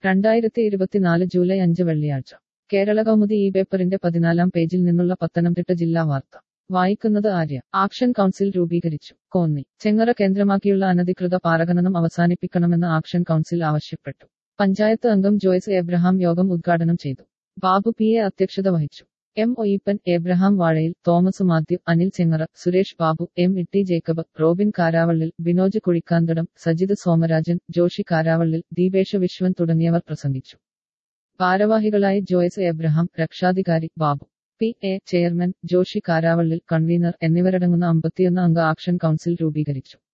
രണ്ടായിരത്തി ഇരുപത്തിനാല് ജൂലൈ അഞ്ച് വെള്ളിയാഴ്ച കേരള കൗമുദി ഈ പേപ്പറിന്റെ പതിനാലാം പേജിൽ നിന്നുള്ള പത്തനംതിട്ട ജില്ലാ വാർത്ത വായിക്കുന്നത് ആര്യ ആക്ഷൻ കൗൺസിൽ രൂപീകരിച്ചു കോന്നി ചെങ്ങറ കേന്ദ്രമാക്കിയുള്ള അനധികൃത പാറഖനനം അവസാനിപ്പിക്കണമെന്ന് ആക്ഷൻ കൗൺസിൽ ആവശ്യപ്പെട്ടു പഞ്ചായത്ത് അംഗം ജോയ്സ് എബ്രഹാം യോഗം ഉദ്ഘാടനം ചെയ്തു ബാബു പി എ അധ്യക്ഷത വഹിച്ചു M Oippan Abraham Vazhayil Thomas Mathew Anil Chengara Suresh Babu M Itty Jacob Robin Karavallil Binoj Kuzhikanthadam Sajith Somarajan Joshi Karavallil Deepesh Viswan തുടങ്ങിയവർ പ്രസംഗിച്ചു ഭാരവാഹികളായി ജോയ്സ് എബ്രഹാം രക്ഷാധികാരി Babu P A chairman Joshi Karavallil convener എന്നിവരടങ്ങുന്ന അമ്പത്തിയൊന്ന് അംഗ ആക്ഷൻ കൗൺസിൽ രൂപീകരിച്ചു